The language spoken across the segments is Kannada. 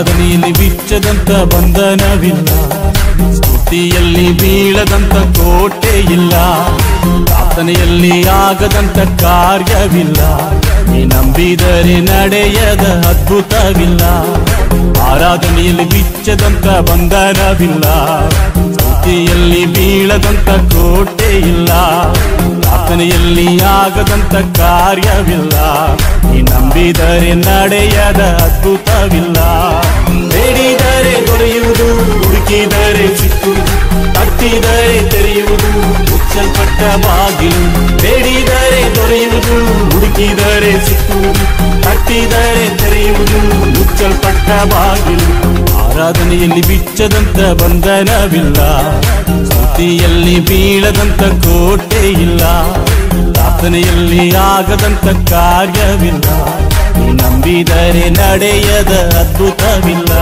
ಆರಾಧನೆಯಲ್ಲಿ ಬಿಚ್ಚದಂತ ಬಂಧನವಿಲ್ಲ ಸ್ತುತಿಯಲ್ಲಿ ಬೀಳದಂತ ಕೋಟೆ ಇಲ್ಲ ಪ್ರಾರ್ಥನೆಯಲ್ಲಿ ಆಗದಂತ ಕಾರ್ಯವಿಲ್ಲ ನೀ ನಂಬಿದರೆ ನಡೆಯದ ಅದ್ಭುತವಿಲ್ಲ ಆರಾಧನೆಯಲ್ಲಿ ಬಿಚ್ಚದಂತ ಬಂಧನವಿಲ್ಲ ಸ್ತುತಿಯಲ್ಲಿ ಬೀಳದಂತ ಕೋಟೆ ಇಲ್ಲ ಪ್ರಾರ್ಥನೆಯಲ್ಲಿ ಆಗದಂತ ಕಾರ್ಯವಿಲ್ಲ ನೀ ನಂಬಿದರೆ ನಡೆಯದ ಅದ್ಭುತವಿಲ್ಲ ಬೇಡಿದರೆ ದೊರೆಯುವುದು ಹುಡುಕಿದರೆ ಸಿಕ್ಕುವುದು ತಟ್ಟಿದರೆ ತೆರೆಯುವುದು ಮುಚ್ಚಲ್ಪಟ್ಟ ಬಾಗಿಲು ಬೇಡಿದರೆ ದೊರೆಯುವುದು ಹುಡುಕಿದರೆ ಸಿಕ್ಕುವುದು ತಟ್ಟಿದರೆ ತೆರೆಯುವುದು ಮುಚ್ಚಲ್ಪಟ್ಟ ಬಾಗಿಲು ಆರಾಧನೆಯಲ್ಲಿ ಬಿಚ್ಚದಂತ ಬಂಧನವಿಲ್ಲ ಸ್ತುತಿಯಲ್ಲಿ ಬೀಳದಂತ ಕೋಟೆ ಇಲ್ಲ ಪ್ರಾರ್ಥನೆಯಲ್ಲಿ ಆಗದಂತ ಕಾರ್ಯವಿಲ್ಲ ನೀ ನಂಬಿದರೆ ನಡೆಯದ ಅದ್ಭುತವಿಲ್ಲ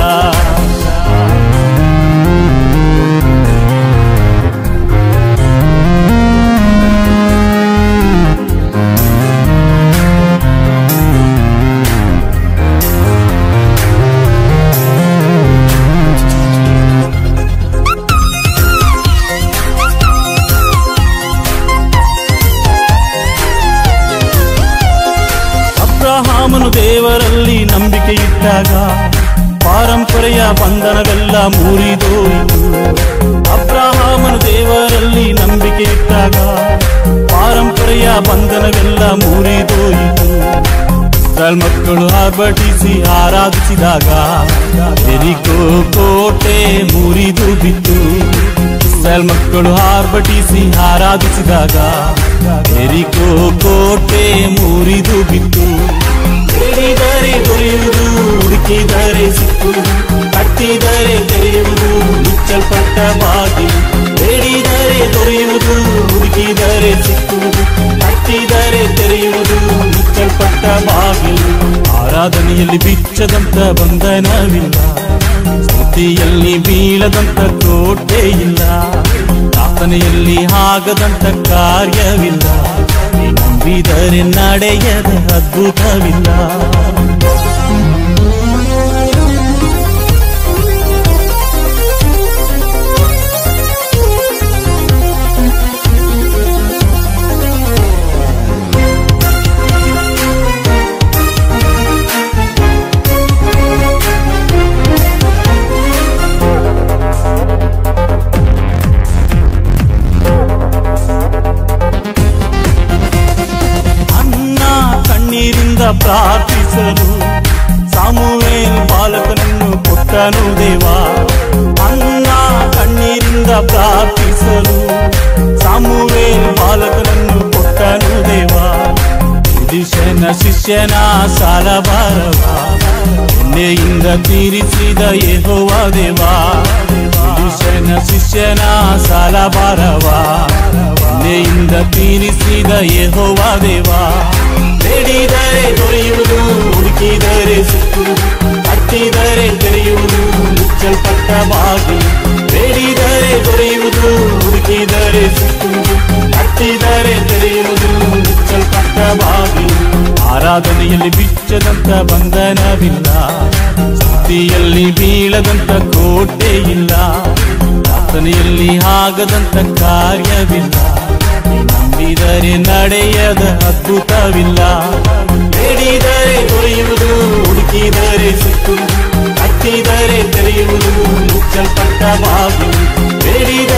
ಅಬ್ರಹಾಮನು ದೇವರಲ್ಲಿ ನಂಬಿಕೆ ಇಟ್ಟಾಗ ಪಾರಂಪರೆಯ ಬಂಧನವೆಲ್ಲ ಮುರಿದೋಯಿತು ಅಬ್ರಹಾಮನು ದೇವರಲ್ಲಿ ನಂಬಿಕೆ ಇಟ್ಟಾಗ ಪಾರಂಪರೆಯ ಬಂಧನವೆಲ್ಲ ಮುರಿದೋಯಿತು ಇಸ್ರಾಯೇಲ್ ಮಕ್ಕಳು ಆರ್ಭಟಿಸಿ ಆರಾಧಿಸಿದಾಗ ಎರಿಕೋ ಕೋಟೆ ಮುರಿದು ಬಿತ್ತು ಇಸ್ರಾಯೇಲ್ ಮಕ್ಕಳು ಆರ್ಭಟಿಸಿ ಆರಾಧಿಸಿದಾಗ ಎರಿಕೋ ಕೋಟೆ ಮುರಿದು ಬಿತ್ತು ಬೇಡಿದರೆ ದೊರೆಯುವುದು ಹುಡುಕಿದರೆ ಸಿಕ್ಕುವುದು ಕಟ್ಟಿದರೆ ತೆರೆಯುವುದು ಮುಚ್ಚಲ್ಪಟ್ಟ ಬಾಗಿಲು ಬೇಡಿದರೆ ದೊರೆಯುವುದು ಹುಡುಕಿದರೆ ಸಿಕ್ಕುವುದು ಕಟ್ಟಿದರೆ ತೆರೆಯುವುದು ಮುಚ್ಚಲ್ಪಟ್ಟ ಬಾಗಿಲು ಆರಾಧನೆಯಲ್ಲಿ ಬಿಚ್ಚದಂತ ಬಂಧನವಿಲ್ಲ ಸ್ತುತಿಯಲ್ಲಿ ಬೀಳದಂತ ಕೋಟೆ ಇಲ್ಲ ಪ್ರಾರ್ಥನೆಯಲ್ಲಿ ಆಗದಂತ ಕಾರ್ಯವಿಲ್ಲ ನೀ ನಂಬಿದರೆ ನಡೆಯದ ಅದ್ಭುತವಿಲ್ಲ ಅನ್ನ ಕಣ್ಣೀರಿಂದ ಪ್ರಾರ್ಥಿಸಲು ಸಾಮುವೇಲ್ ಬಾಲಕನನ್ನು ಕೊಟ್ಟನು ದೇವ ಅನ್ನ ಕಣ್ಣೀರಿಂದ ಪ್ರಾರ್ಥಿಸಲು ಸಾಮುವೇಲ್ ಬಾಲಕನನ್ನು ಕೊಟ್ಟನು ದೇವ ದಿಶನ ಶಿಷ್ಯನ ಸಾಲ ಬಾರವ ಎಣ್ಣೆಯಿಂದ ತೀರಿಸಿದ ಯೆಹೋವ ದೇವ ದಿಶನ ಶಿಷ್ಯನ ಸಾಲ ಬಾರವ ಎಣ್ಣೆಯಿಂದ ತೀರಿಸಿದ ಯೆಹೋವ ದೇವ ಬೇಡಿದರೆ ದೊರೆಯುವುದು ಹುಡುಕಿದರೆ ಸಿಕ್ಕುವುದು ಕಟ್ಟಿದರೆ ತೆರೆಯುವುದು ಮುಚ್ಚಲ್ಪಟ್ಟ ಬಾಗಿಲು ಬೇಡಿದರೆ ದೊರೆಯುವುದು ಹುಡುಕಿದರೆ ಸಿಕ್ಕುವುದು ಕಟ್ಟಿದರೆ ತೆರೆಯುವುದು ಮುಚ್ಚಲ್ಪಟ್ಟ ಬಾಗಿಲು ಆರಾಧನೆಯಲ್ಲಿ ಬಿಚ್ಚದಂತ ಬಂಧನವಿಲ್ಲ ಸ್ತುತಿಯಲ್ಲಿ ಬೀಳದಂತ ಕೋಟೆ ಇಲ್ಲ ಪ್ರಾರ್ಥನೆಯಲ್ಲಿ ಆಗದಂತ ಕಾರ್ಯವಿಲ್ಲ ನೀ ನಂಬಿದರೆ ನಡೆಯದ ಅದ್ಭುತವಿಲ್ಲ ಬೇಡಿದರೆ ದೊರೆಯುವುದು ಹುಡುಕಿದರೆ ಸಿಕ್ಕುವುದು ಕಟ್ಟಿದರೆ ತೆರೆಯುವುದು ಮುಚ್ಚಲ್ಪಟ್ಟ ಬಾಗಿಲು ಬೇಡಿದರೆ